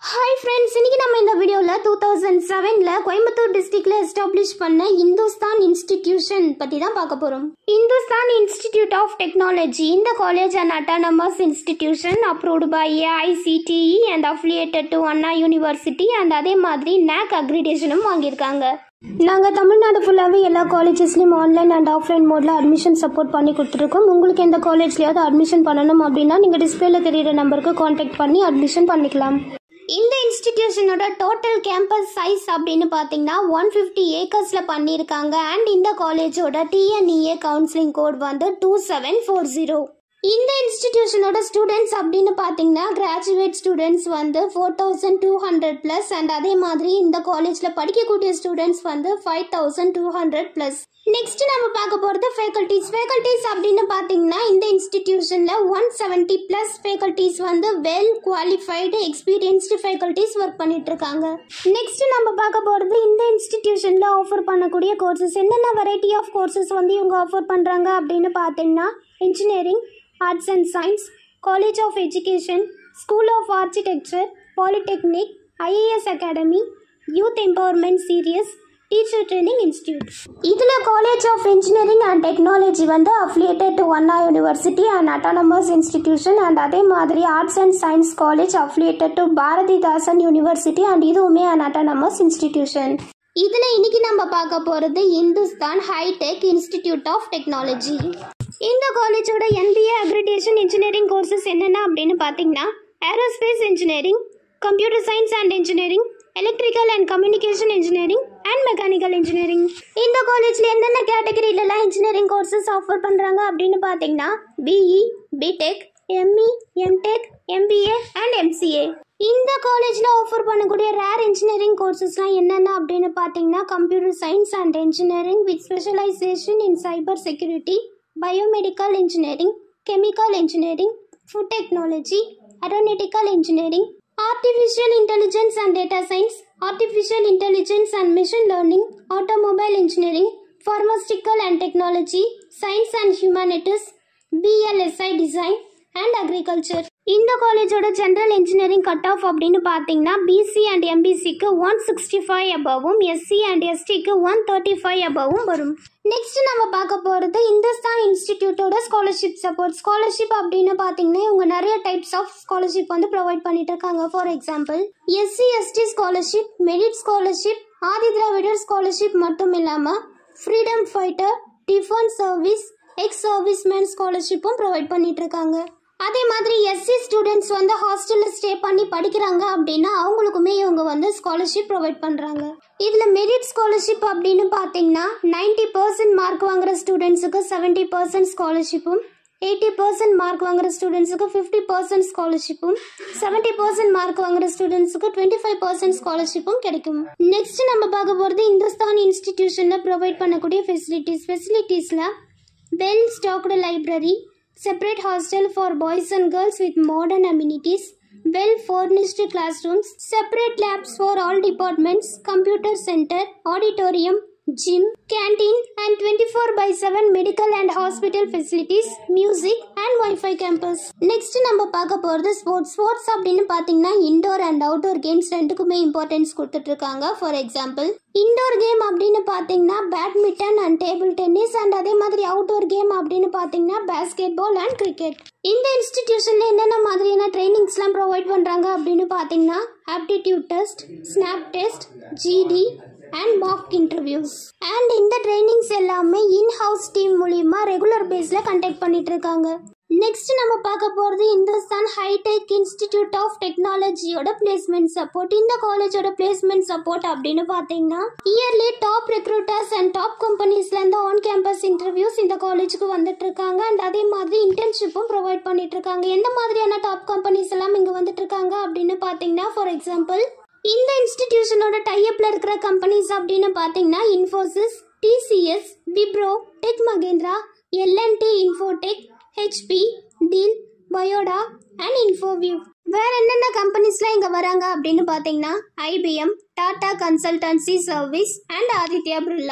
Hi friends இன்னைக்கு நம்ம இந்த வீடியோவில் டூ தௌசண்ட் செவனில் கோயம்புத்தூர் டிஸ்ட்ரிக்டில் எஸ்டாப்ளிஷ் பண்ண இந்துஸ்தான் இன்ஸ்டிடியூஷன் பற்றி தான் பார்க்க போகிறோம் இந்துஸ்தான் இன்ஸ்டிடியூட் ஆஃப் டெக்னாலஜி இந்த college and autonomous institution approved by AICTE and affiliated to Anna university and அதே மாதிரி நேக் அக்ரிடேஷனும் வாங்கியிருக்காங்க நாங்கள் தமிழ்நாடு ஃபுல்லாகவே எல்லா காலேஜஸ்லையும் ஆன்லைன் அண்ட் ஆஃப்லைன் மோடில் அட்மிஷன் சப்போர்ட் பண்ணி கொடுத்துருக்கோம் உங்களுக்கு எந்த காலேஜ்லையாவது அட்மிஷன் பண்ணணும் அப்படின்னா நீங்கள் டிஸ்பிளேல தெரியுற நம்பருக்கு காண்டாக்ட் பண்ணி அட்மிஷன் பண்ணிக்கலாம் இந்த இன்ஸ்டிடியூஷனோட டோட்டல் கேம்பஸ் சைஸ் அப்படின்னு பார்த்தீங்கன்னா ஒன் ஃபிஃப்டி ஏக்கர்ஸில் பண்ணியிருக்காங்க அண்ட் இந்த காலேஜோட டிஎன்இஏ கவுன்சிலிங் கோட் வந்து டூ செவன் ஃபோர் ஜீரோ இந்த இன்ஸ்டிடியூஷனோட ஸ்டூடெண்ட்ஸ் அப்படின்னு பார்த்தீங்கன்னா கிராஜுவேட் ஸ்டூடெண்ட்ஸ் வந்து four thousand two hundred plus and அதே மாதிரி இந்த காலேஜில் படிக்கக்கூடிய ஸ்டூடெண்ட்ஸ் வந்து five thousand two hundred plus next நம்ம பார்க்க போகிறது ஃபேக்கல்டிஸ் ஃபேக்கல்டிஸ் அப்படின்னு பார்த்தீங்கன்னா இந்த இன்ஸ்டிடியூஷனில் ஒன் செவன்ட்டி ப்ளஸ் ஃபேக்கல்டிஸ் வந்து well qualified experienced faculties work பண்ணிட்டு இருக்காங்க நெக்ஸ்ட் நம்ம பார்க்க போகிறது இந்த இன்ஸ்டிடியூஷனில் ஆஃபர் பண்ணக்கூடிய கோர்சஸ் என்னென்ன வெரைட்டி ஆஃப் கோர்சஸ் வந்து இவங்க ஆஃபர் பண்ணுறாங்க அப்படின்னு பார்த்தீங்கன்னா engineering arts and science college of education school of architecture polytechnic IAS academy youth empowerment serious teacher training institute இதில் college of engineering and technology வந்து affiliated to Anna university and autonomous institution and அதே மாதிரி arts and science college affiliated to Bharathidasan university and இதுவுமே and autonomous institution இதில் இன்னைக்கு நம்ம பார்க்க போகிறது Hindustan hi tech institute of technology இந்த காலேஜோட என்பிஏ அக்ரிடேஷன் இன்ஜினியரிங் கோர்சஸ் என்னென்ன அப்படின்னு பார்த்தீங்கன்னா aerospace engineering computer science and engineering electrical and communication engineering and mechanical engineering இந்த காலேஜில் என்னென்ன கேட்டகரியிலலாம் இன்ஜினியரிங் கோர்சஸ் ஆஃபர் பண்ணுறாங்க அப்படின்னு பார்த்தீங்கன்னா BE BTech ME MTech MBA and MCA இந்த காலேஜில் ஆஃபர் பண்ணக்கூடிய ரேர் இன்ஜினியரிங் கோர்சஸ்லாம் என்னென்ன அப்படின்னு பார்த்தீங்கன்னா computer science and engineering with specialisation in cyber security biomedical engineering, chemical engineering, food technology, aeronautical engineering, artificial intelligence and data science, artificial intelligence and machine learning, automobile engineering, pharmaceutical and technology, science and humanities, BLSI design and agriculture இந்த காலேஜோட general engineering cut off அப்படின்னு பார்த்தீங்கன்னா BC and எம்பிசிக்கு one sixty five அபவும் SC and எஸ்டிக்கு one thirty five அபவும் வரும் next நம்ம பார்க்க போகிறது இந்துஸ்தான் இன்ஸ்டிடியூட்டோட ஸ்காலர்ஷிப் சப்போர்ட் ஸ்காலர்ஷிப் அப்படின்னு பார்த்தீங்கன்னா இவங்க நிறைய டைப்ஸ் ஆஃப் ஸ்காலர்ஷிப் வந்து ப்ரொவைட் பண்ணிட்டு இருக்காங்க for example SC ST scholarship merit scholarship Adi Dravidar scholarship மட்டும் இல்லாமல் freedom fighter defence service ex serviceman ஸ்காலர்ஷிப்பும் ப்ரொவைட் பண்ணிட்டு இருக்காங்க அதே மாதிரி எஸ்சி ஸ்டூடெண்ட்ஸ் வந்து ஹாஸ்டலில் ஸ்டே பண்ணி படிக்கிறாங்க அப்படின்னா அவங்களுக்குமே இவங்க வந்து ஸ்காலர்ஷிப் ப்ரொவைட் பண்ணுறாங்க இதில் மெரிட் ஸ்காலர்ஷிப் அப்படின்னு பார்த்தீங்கன்னா நைன்டி பர்சன்ட் மார்க் வாங்குற ஸ்டூடெண்ட்ஸுக்கு செவன்ட்டி பர்சன்ட் ஸ்காலர்ஷிப்பும் எயிட்டி பர்சன்ட் மார்க் வாங்குற ஸ்டூடெண்ட்ஸுக்கு ஃபிஃப்டி பர்சன்ட் ஸ்காலர்ஷிப்பும் செவன்ட்டி பர்சன்ட் மார்க் வாங்குற ஸ்டூடெண்ட்ஸுக்கு டுவெண்ட்டி ஃபைவ் பர்சன்ட் ஸ்காலர்ஷிப்பும் கிடைக்கும் நெக்ஸ்ட் நம்ம பார்க்க போகிறது இந்துஸ்தான் இன்ஸ்டிடியூஷனில் ப்ரொவைட் பண்ணக்கூடிய ஃபெசிலிட்டிஸ் ஃபெசிலிட்டிஸில் well stocked library separate hostel for boys and girls with modern amenities, well furnished classrooms, separate labs for all departments, computer center, auditorium, gym, canteen, and 24 by 7 medical and hospital facilities, music, and Wi-Fi campus. Next நம்ம பார்க்க போகிறது sports sports அப்படின்னு பார்த்தீங்கன்னா indoor and outdoor games ரெண்டுக்குமே importance கொடுத்துட்டு இருக்காங்க for example indoor game அப்படின்னு பார்த்தீங்கன்னா badminton and table tennis and அதே மாதிரி அவுட்டோர் கேம் அப்படின்னு பார்த்தீங்கன்னா பேஸ்கெட் பால் அண்ட் கிரிக்கெட் இந்த இன்ஸ்டிடியூஷனில் என்னென்ன மாதிரியான ட்ரைனிங்ஸ்லாம் ப்ரொவைட் பண்ணுறாங்க அப்படின்னு பார்த்தீங்கன்னா aptitude test SNAP test GD and mock interviews and இந்த ட்ரைனிங்ஸ் எல்லாமே இன் ஹவுஸ் டீம் மூலியமா ரெகுலர் பேஸில் கண்டக்ட் பண்ணிட்டு இருக்காங்க நெக்ஸ்ட் நம்ம பார்க்க போகிறது இந்துஸ்தான் ஹைடெக் இன்ஸ்டிடியூட் ஆஃப் டெக்னாலஜியோட பிளேஸ்மெண்ட் சப்போர்ட் இந்த காலேஜோட பிளேஸ்மெண்ட் சப்போர்ட் அப்படின்னு பார்த்தீங்கன்னா yearly top recruiters and top கம்பெனிஸ்லேருந்து ஆன் கேம்பஸ் இன்டர்வியூஸ் இந்த காலேஜுக்கு வந்துட்டு இருக்காங்க அண்ட் அதே மாதிரி இன்டர்ன்ஷிப்பும் ப்ரொவைட் பண்ணிட்டு இருக்காங்க எந்த மாதிரியான டாப் கம்பெனிஸ் எல்லாம் இங்கே வந்துட்டு இருக்காங்க அப்படின்னு பார்த்தீங்கன்னா ஃபார் எக்ஸாம்பிள் இந்த இன்ஸ்டிடியூஷனோட டைஅப்ல இருக்கிற கம்பெனிஸ் அப்படின்னு பார்த்தீங்கன்னா Infosys TCS Wipro Tech Mahindra L and T Infotech HP Dell பயோடா அண்ட் இன்ஃபோவியூ வேற என்னென்ன கம்பெனிஸ்லாம் இங்கே வராங்க அப்படின்னு பார்த்தீங்கன்னா IBM Tata consultancy service and Aditya Birla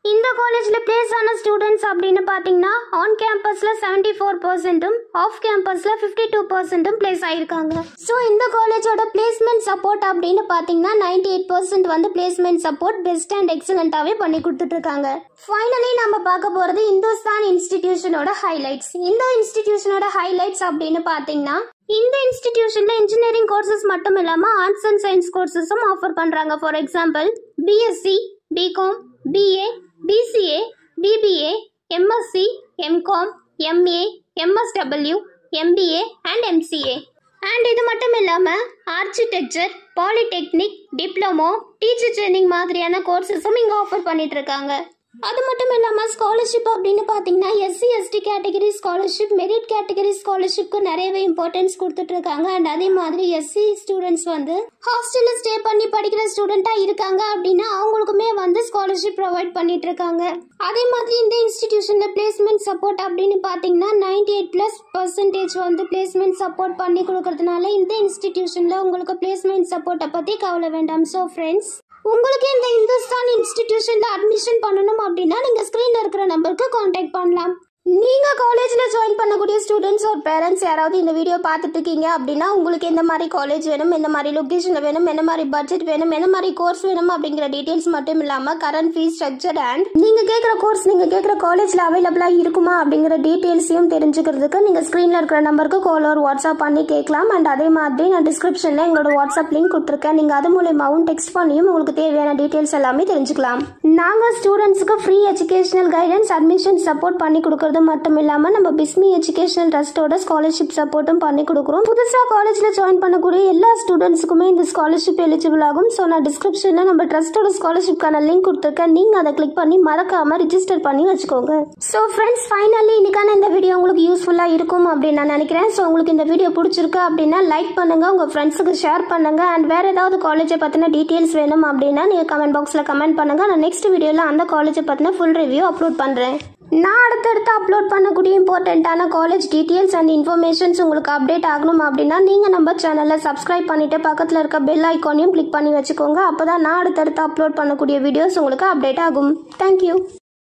இந்த காலேஜில் பிளேஸ் ஆன ஸ்டூடெண்ட்ஸ் அப்படின்னு பார்த்தீங்கன்னா ஆன் கேம்பஸில் செவன்டி ஃபோர் பர்சன்ட்டும் ஆஃப் கேம்பஸில் ஃபிஃப்டி டூ பர்சன்ட்டும் பிளேஸ் ஆயிருக்காங்க ஸோ இந்த காலேஜோட பிளேஸ்மெண்ட் சப்போர்ட் அப்படின்னு பார்த்தீங்கன்னா நைன்டி எயிட் பர்சன்ட் வந்து பிளேஸ்மெண்ட் சப்போர்ட் பெஸ்ட் அண்ட் எக்ஸலண்ட்டாகவே பண்ணி கொடுத்துட்ருக்காங்க ஃபைனலி நம்ம பார்க்க போகிறது இந்துஸ்தான் இன்ஸ்டிடியூஷனோட ஹைலைட்ஸ் இந்த இன்ஸ்டிடியூஷனோட ஹைலைட்ஸ் அப்படின்னு பார்த்தீங்கன்னா இந்த இன்ஸ்டிடியூஷன்ல இன்ஜினியரிங் கோர்சஸ் மட்டும் இல்லாம ஆர்ட்ஸ் அண்ட் சயின்ஸ் கோர்சஸும் ஆஃபர் பண்றாங்க for example BSc BCom BA BCA BBA MSc MCom MA MSW MBA and MCA and இது மட்டும் இல்லாமல் architecture polytechnic diploma teacher training மாதிரியான கோர்சஸும் இங்கே ஆஃபர் பண்ணிட்டு இருக்காங்க அது மட்டும் இல்லாமல் ஸ்காலர்ஷிப் அப்படின்னு பார்த்தீங்கன்னா SC ST category scholarship merit category ஸ்காலர்ஷிப்க்கு நிறையவே இம்பார்ட்டன்ஸ் கொடுத்துட்டு இருக்காங்க அண்ட் அதே மாதிரி எஸ்சி ஸ்டூடெண்ட்ஸ் வந்து ஹாஸ்டலில் ஸ்டே பண்ணி படிக்கிற ஸ்டூடெண்ட்டாக இருக்காங்க அப்படின்னா அவங்களுக்குமே வந்து ஸ்காலர்ஷிப் ப்ரொவைட் பண்ணிட்டு இருக்காங்க அதே மாதிரி இந்த இன்ஸ்டிடியூஷனில் பிளேஸ்மெண்ட் சப்போர்ட் அப்படின்னு பார்த்தீங்கன்னா நைன்டி எயிட் ப்ளஸ் பர்சன்டேஜ் வந்து பிளேஸ்மெண்ட் சப்போர்ட் பண்ணி கொடுக்கறதுனால இந்த இன்ஸ்டிடியூஷனில் உங்களுக்கு பிளேஸ்மெண்ட் சப்போர்ட்டை பற்றி கவலை வேண்டாம் ஸோ ஃப்ரெண்ட்ஸ் உங்களுக்கு இந்த இந்துஸ்தான் இன்ஸ்டிடியூஷன்ல அட்மிஷன் பண்ணணும் அப்படின்னா நீங்க ஸ்கிரீன்ல இருக்கிற நம்பருக்கு காண்டாக்ட் பண்ணலாம் நீங்க காலேஜ்ல ஜாயின் பண்ணக்கூடிய ஸ்டூடெண்ட்ஸ் ஒரு பேரண்ட்ஸ் யாராவது இந்த வீடியோ பார்த்துட்டு இருக்கீங்க அப்படின்னா உங்களுக்கு எந்த மாதிரி காலேஜ் வேணும் எந்த மாதிரி லொகேஷன்ல வேணும் என்ன மாதிரி பட்ஜெட் வேணும் என்ன மாதிரி கோர்ஸ் வேணும் அப்படிங்கிற டீடைல்ஸ் மட்டும் இல்லாம கரண்ட் ஃபீஸ் ஸ்ட்ரக்சர் அண்ட் நீங்க கேட்குற கோர்ஸ் நீங்க கேட்குற காலேஜ்ல அவைலபிளா இருக்குமா அப்படிங்கிற டீடைல்ஸையும் தெரிஞ்சுக்கிறதுக்கு நீங்க ஸ்கிரீன்ல இருக்கிற நம்பருக்கு கால் ஒரு வாட்ஸ்அப் பண்ணி கேட்கலாம் அண்ட் அதே மாதிரி நான் டிஸ்கிரிப்ஷன்ல எங்களோட வாட்ஸ்அப் லிங்க் கொடுத்துருக்கேன் நீங்க அது மூலியமாவும் டெக்ஸ்ட் பண்ணியும் உங்களுக்கு தேவையான டீடைல்ஸ் எல்லாமே தெரிஞ்சுக்கலாம் நாங்க ஸ்டூடெண்ட்ஸ்க்கு free educational guidance admission support பண்ணி கொடுக்கறது மட்டும் இல்லாம நம்ம பிஸ்மி எஜுகேஷனல் ட்ரஸ்டோட ஸ்காலர்ஷிப் சப்போர்ட்டும் பண்ணி கொடுக்குறோம் புதுசா காலேஜ்ல ஜாயின் பண்ணக்கூடிய எல்லா ஸ்டூடெண்ட்ஸுக்குமே இந்த ஸ்காலர்ஷிப் எலிஜிபிள் ஆகும் ஸோ நான் டிஸ்கிரிப்ஷன்ல நம்ம ட்ரஸ்டோட ஸ்காலர்ஷிப்கான லிங்க் கொடுத்துருக்கேன் நீங்க அதை கிளிக் பண்ணி மறக்காம ரிஜிஸ்டர் பண்ணி வச்சுக்கோங்க ஸோ ஃப்ரெண்ட்ஸ் ஃபைனலி இன்னைக்கான இந்த வீடியோ உங்களுக்கு யூஸ்ஃபுல்லா இருக்கும் அப்படின்னு நான் நினைக்கிறேன் ஸோ உங்களுக்கு இந்த வீடியோ பிடிச்சிருக்கு அப்படின்னா லைக் பண்ணுங்க உங்க ஃப்ரெண்ட்ஸுக்கு ஷேர் பண்ணுங்க அண்ட் வேற ஏதாவது காலேஜை பத்தின டீடைல்ஸ் வேணும் அப்படின்னா நீங்க கமெண்ட் பாக்ஸ்ல கமெண்ட் பண்ணுங்க நான் நெக்ஸ்ட் வீடியோல அந்த காலேஜை பத்தின ஃபுல் ரிவ்யூ அப்லோட் பண்றேன் நான் அடுத்தடுத்து அப்லோட் பண்ணக்கூடிய இம்பார்ட்டண்ட்டான காலேஜ் டீட்டெயில்ஸ் அண்ட் இன்ஃபர்மேஷன்ஸ் உங்களுக்கு அப்டேட் ஆகணும் அப்படின்னா நீங்கள் நம்ம சேனலை சப்ஸ்கிரைப் பண்ணிட்டு பக்கத்தில் இருக்க பெல் ஐக்கானையும் கிளிக் பண்ணி வச்சுக்கோங்க அப்போ தான் நான் அடுத்தடுத்து அப்லோட் பண்ணக்கூடிய வீடியோஸ் உங்களுக்கு அப்டேட் ஆகும் தேங்க்யூ